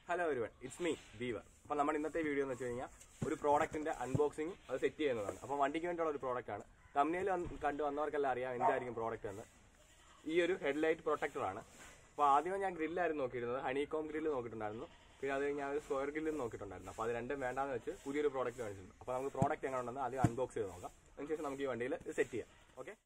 hello ഒരുവൺ it's me ബീവർ അപ്പോൾ നമ്മുടെ ഇന്നത്തെ വീഡിയോ എന്ന് വെച്ച് കഴിഞ്ഞാൽ ഒരു പ്രോഡക്റ്റിന്റെ അൺബോക്സിങ് അത് സെറ്റ് ചെയ്യുന്നതാണ് അപ്പോൾ വണ്ടിക്ക് വേണ്ടിയുള്ള ഒരു പ്രോഡക്റ്റ് ആണ് തമ്മിൽ കണ്ടു വന്നവർക്കെല്ലാം അറിയാം എന്തായിരിക്കും പ്രോഡക്റ്റ് എന്ന് ഈ ഒരു ഹെഡ്ലൈറ്റ് പ്രൊട്ടക്ടറാണ് അപ്പോൾ ആദ്യം ഞാൻ ഗ്രില്ലായിരുന്നു നോക്കിയിരുന്നത് ഹണികോം ഗ്രില്ല് നോക്കിയിട്ടുണ്ടായിരുന്നു പിന്നെ അത് കഴിഞ്ഞ് ഞാൻ ഒരു സ്ക്വയർ ഗ്രില്ലും നോക്കിയിട്ടുണ്ടായിരുന്നു അപ്പോൾ അത് രണ്ടും വേണ്ടാന്ന് വെച്ച് പുതിയൊരു പ്രോഡക്റ്റ് കാണിച്ചിട്ടുണ്ട് അപ്പോൾ നമുക്ക് പ്രോഡക്റ്റ് എങ്ങനെ ഉണ്ടെന്ന് ആദ്യം അൺബോക്സ് ചെയ്ത് നോക്കാം അതിനുശേഷം നമുക്ക് ഈ വണ്ടിയിൽ ഇത് സെറ്റ് ചെയ്യാം ഓക്കെ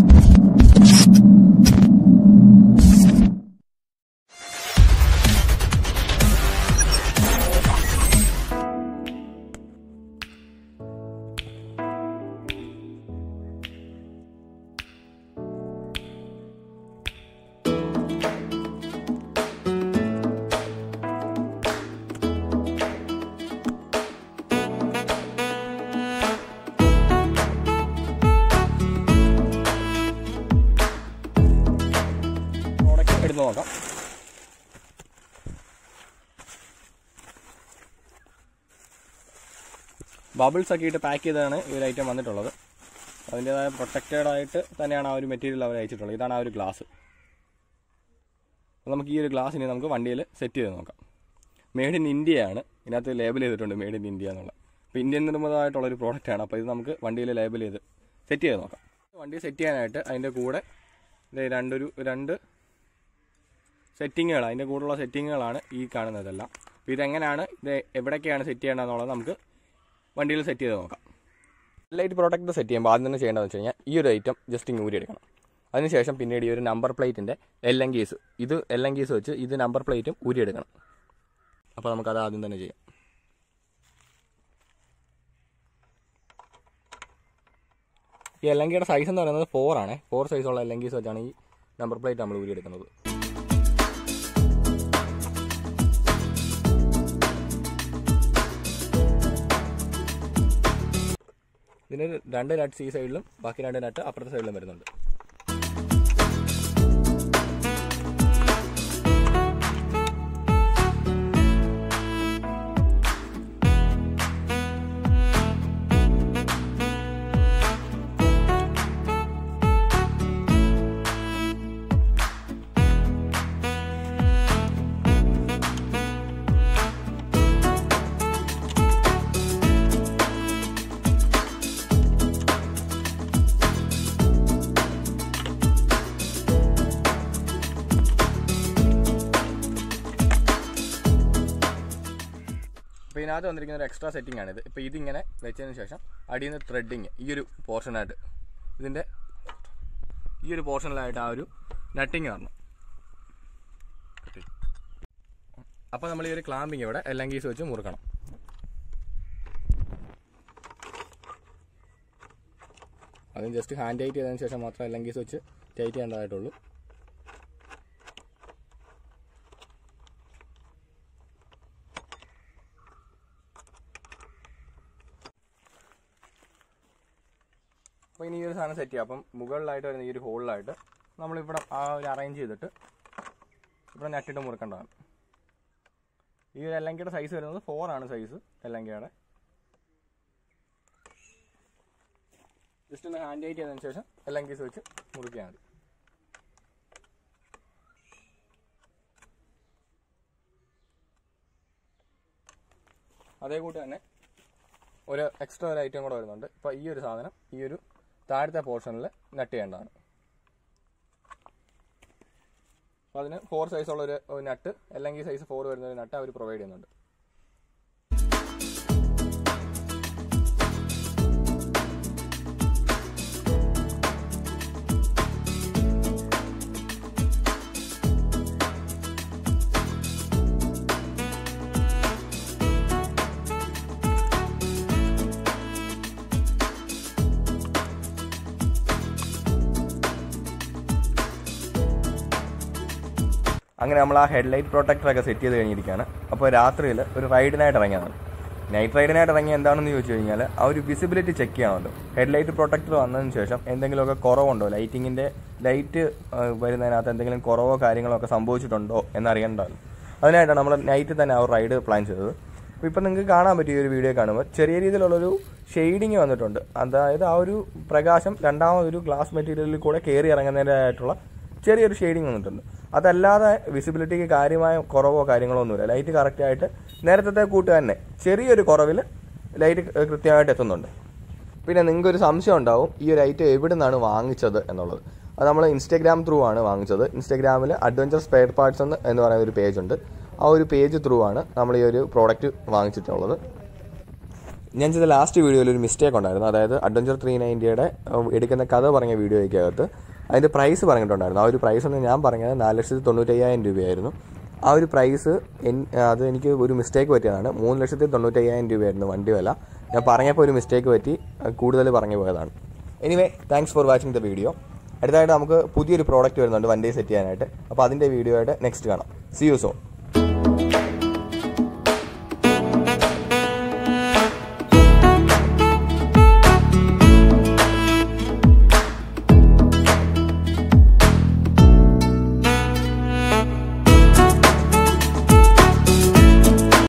പ്രോഡക്റ്റ് എടുത്ത് നോക്കാം ബബിൾസ് ഒക്കെ ഇട്ട് പാക്ക് ചെയ്താണ് ഈ ഒരു ഐറ്റം വന്നിട്ടുള്ളത് അതിൻ്റെതായ പ്രൊട്ടക്റ്റഡ് ആയിട്ട് തന്നെയാണ് ആ ഒരു മെറ്റീരിയൽ അവർ അയച്ചിട്ടുള്ളത് ഇതാണ് ആ ഒരു ഗ്ലാസ് അപ്പോൾ നമുക്ക് ഈ ഒരു ഗ്ലാസ് ഇനി നമുക്ക് വണ്ടിയിൽ സെറ്റ് ചെയ്ത് നോക്കാം മെയ്ഡ് ഇൻ ഇന്ത്യയാണ് ഇതിനകത്ത് ലേബൽ ചെയ്തിട്ടുണ്ട് മെയ്ഡ് ഇൻ ഇന്ത്യ എന്നുള്ള അപ്പോൾ ഇന്ത്യൻ നിർമ്മിതമായിട്ടുള്ള ഒരു പ്രോഡക്റ്റാണ് അപ്പോൾ ഇത് നമുക്ക് വണ്ടിയിൽ ലേബൽ ചെയ്ത് സെറ്റ് ചെയ്ത് നോക്കാം വണ്ടി സെറ്റ് ചെയ്യാനായിട്ട് അതിൻ്റെ കൂടെ ഇത് രണ്ടൊരു രണ്ട് സെറ്റിങ്ങുകൾ അതിൻ്റെ കൂടെയുള്ള സെറ്റിങ്ങുകളാണ് ഈ കാണുന്നതെല്ലാം അപ്പോൾ ഇതെങ്ങനെയാണ് ഇത് എവിടേക്കാണ് സെറ്റ് ചെയ്യേണ്ടതെന്നുള്ളത് നമുക്ക് വണ്ടിയിൽ സെറ്റ് ചെയ്ത് നോക്കാം ലൈറ്റ് പ്രോഡക്റ്റ് സെറ്റ് ചെയ്യുമ്പോൾ ആദ്യം തന്നെ ചെയ്യേണ്ടതെന്ന് വെച്ച് കഴിഞ്ഞാൽ ഈ ഒരു ഐറ്റം ജസ്റ്റ് ഇങ്ങ് ഊരിയെടുക്കണം അതിനുശേഷം പിന്നീട് ഈ ഒരു നമ്പർ പ്ലേറ്റിൻ്റെ എൽ എൻ കീസ് ഇത് എൽ എൻ കീസ് വെച്ച് ഇത് നമ്പർ പ്ലേറ്റും ഊരിയെടുക്കണം അപ്പോൾ നമുക്കത് ആദ്യം തന്നെ ചെയ്യാം ഈ എൽ എൻ കീയുടെ സൈസ് എന്ന് പറയുന്നത് ഫോർ ആണ് ഫോർ സൈസുള്ള എൽ എൻ കീസ് വെച്ചാണ് ഈ നമ്പർ പ്ലേറ്റ് നമ്മൾ ഊരിയെടുക്കുന്നത് ഇതിന് രണ്ട് നട്ട്സ് ഈ സൈഡിലും ബാക്കി രണ്ട് നട്ട് അപ്പുറത്തെ സൈഡിലും വരുന്നുണ്ട് അപ്പോൾ ഇതിനകത്ത് വന്നിരിക്കുന്ന ഒരു എക്സ്ട്രാ സെറ്റിംഗ് ആണിത് ഇപ്പോൾ ഇതിങ്ങനെ വെച്ചതിന് ശേഷം അടിയിൽ നിന്ന് ത്രെഡിങ് ഈ ഒരു പോർഷനായിട്ട് ഇതിൻ്റെ ഈ ഒരു പോർഷനിലായിട്ട് ആ ഒരു നട്ടിങ് വരണം അപ്പോൾ നമ്മൾ ഈ ഒരു ക്ലാമ്പിങ് ഇവിടെ എല്ലാം കീസ് വെച്ച് മുറുക്കണം അതും ജസ്റ്റ് ഹാൻഡ് ടൈറ്റ് ചെയ്തതിന് ശേഷം മാത്രം എല്ലാം കീസ് വെച്ച് ടൈറ്റ് ചെയ്യേണ്ടതായിട്ടുള്ളൂ അപ്പോൾ ഇനി ഈ ഒരു സാധനം സെറ്റ് ചെയ്യാം അപ്പം മുകളിലായിട്ട് വരുന്ന ഈ ഒരു ഹോളിലായിട്ട് നമ്മളിവിടെ ആ ഒരു അറേഞ്ച് ചെയ്തിട്ട് ഇവിടെ നട്ടിട്ട് മുറുക്കേണ്ടതാണ് ഈ ഒരു എല്ലങ്കയുടെ സൈസ് വരുന്നത് ഫോർ ആണ് സൈസ് എല്ലങ്കയുടെ ജസ്റ്റ് ഒന്ന് ഹാൻഡ് ടൈറ്റ് ചെയ്തതിന് ശേഷം എല്ലാം കേസ് വെച്ച് മുറിക്കാൻ മതി അതേ കൂട്ട് തന്നെ ഒരു എക്സ്ട്രാ ഒരു ഐറ്റം കൂടെ വരുന്നുണ്ട് ഇപ്പോൾ ഈ ഒരു സാധനം ഈ ഒരു താഴത്തെ പോർഷനിൽ നട്ട് ചെയ്യേണ്ടതാണ് അപ്പോൾ അതിന് ഫോർ സൈസുള്ള ഒരു ഒരു നട്ട് അല്ലെങ്കിൽ സൈസ് ഫോർ വരുന്ന ഒരു നട്ട് അവർ പ്രൊവൈഡ് ചെയ്യുന്നുണ്ട് അങ്ങനെ നമ്മൾ ആ ഹെഡ്ലൈറ്റ് പ്രൊട്ടക്ടറൊക്കെ സെറ്റ് ചെയ്ത് കഴിഞ്ഞിരിക്കുകയാണ് അപ്പോൾ രാത്രിയിൽ ഒരു റൈഡിനായിട്ട് ഇറങ്ങിയതാണ് നൈറ്റ് റൈഡിനായിട്ട് ഇറങ്ങി എന്താണെന്ന് ചോദിച്ചു കഴിഞ്ഞാൽ ആ ഒരു വിസിബിലിറ്റി ചെക്ക് ചെയ്യണമല്ലോ ഹെഡ്ലൈറ്റ് പ്രൊട്ടക്ടർ വന്നതിന് ശേഷം എന്തെങ്കിലുമൊക്കെ കുറവുണ്ടോ ലൈറ്റിങ്ങിൻ്റെ ലൈറ്റ് വരുന്നതിനകത്ത് എന്തെങ്കിലും കുറവോ കാര്യങ്ങളോ ഒക്കെ സംഭവിച്ചിട്ടുണ്ടോ എന്നറിയേണ്ടതാണ് അതിനായിട്ടാണ് നമ്മൾ നൈറ്റ് തന്നെ ആ ഒരു റൈഡ് പ്ലാൻ ചെയ്തത് അപ്പോൾ ഇപ്പം നിങ്ങൾക്ക് കാണാൻ പറ്റിയ ഒരു വീഡിയോ കാണുമ്പോൾ ചെറിയ രീതിയിലുള്ളൊരു ഷെയ്ഡിങ് വന്നിട്ടുണ്ട് അതായത് ആ ഒരു പ്രകാശം രണ്ടാമതൊരു ഗ്ലാസ് മെറ്റീരിയലിൽ കൂടെ കയറി ഇറങ്ങുന്നതിൻ്റെതായിട്ടുള്ള ചെറിയൊരു ഷെയ്ഡിങ് വന്നിട്ടുണ്ട് അതല്ലാതെ വിസിബിലിറ്റിക്ക് കാര്യമായ കുറവോ കാര്യങ്ങളോ ഒന്നുമില്ല ലൈറ്റ് കറക്റ്റായിട്ട് നേരത്തെ കൂട്ടുക തന്നെ ചെറിയൊരു കുറവിൽ ലൈറ്റ് കൃത്യമായിട്ട് എത്തുന്നുണ്ട് പിന്നെ നിങ്ങൾക്ക് ഒരു സംശയം ഉണ്ടാവും ഈ ഒരു ഐറ്റം എവിടെ നിന്നാണ് വാങ്ങിച്ചത് എന്നുള്ളത് അത് നമ്മൾ ഇൻസ്റ്റാഗ്രാം ത്രൂ ആണ് വാങ്ങിച്ചത് ഇൻസ്റ്റാഗ്രാമിൽ അഡ്വഞ്ചർ സ്പെയർ പാർട്സ് എന്ന് എന്ന് പറയുന്ന ഒരു പേജ് ഉണ്ട് ആ ഒരു പേജ് ത്രൂ ആണ് നമ്മൾ ഈ ഒരു പ്രോഡക്റ്റ് വാങ്ങിച്ചിട്ടുള്ളത് ഞാൻ ചെയ്ത ലാസ്റ്റ് വീഡിയോയിൽ ഒരു മിസ്റ്റേക്ക് ഉണ്ടായിരുന്നു അതായത് അഡ്വഞ്ചർ ത്രീ നയൻറ്റിയുടെ എടുക്കുന്ന കഥ പറഞ്ഞ വീഡിയോയ്ക്കകത്ത് അതിൻ്റെ പ്രൈസ് പറഞ്ഞിട്ടുണ്ടായിരുന്നു ആ ഒരു പ്രൈസ് എന്ന് ഞാൻ പറഞ്ഞത് നാല് ലക്ഷത്തി തൊണ്ണൂറ്റയ്യായിരം രൂപയായിരുന്നു ആ ഒരു പ്രൈസ് എൻ- അത് എനിക്ക് ഒരു മിസ്റ്റേക്ക് പറ്റിയതാണ് മൂന്ന് ലക്ഷത്തി തൊണ്ണൂറ്റയ്യായിരം രൂപയായിരുന്നു വണ്ടി വില ഞാൻ പറഞ്ഞപ്പോൾ ഒരു മിസ്റ്റേക്ക് പറ്റി കൂടുതൽ പറഞ്ഞു പോയതാണ് anyway thanks for watching the video അടുത്തായിട്ട് നമുക്ക് പുതിയൊരു പ്രോഡക്റ്റ് വരുന്നുണ്ട് വണ്ടി സെറ്റ് ചെയ്യാനായിട്ട് അപ്പോൾ അതിൻ്റെ വീഡിയോ ആയിട്ട് നെക്സ്റ്റ് കാണാം സി യു സോൺ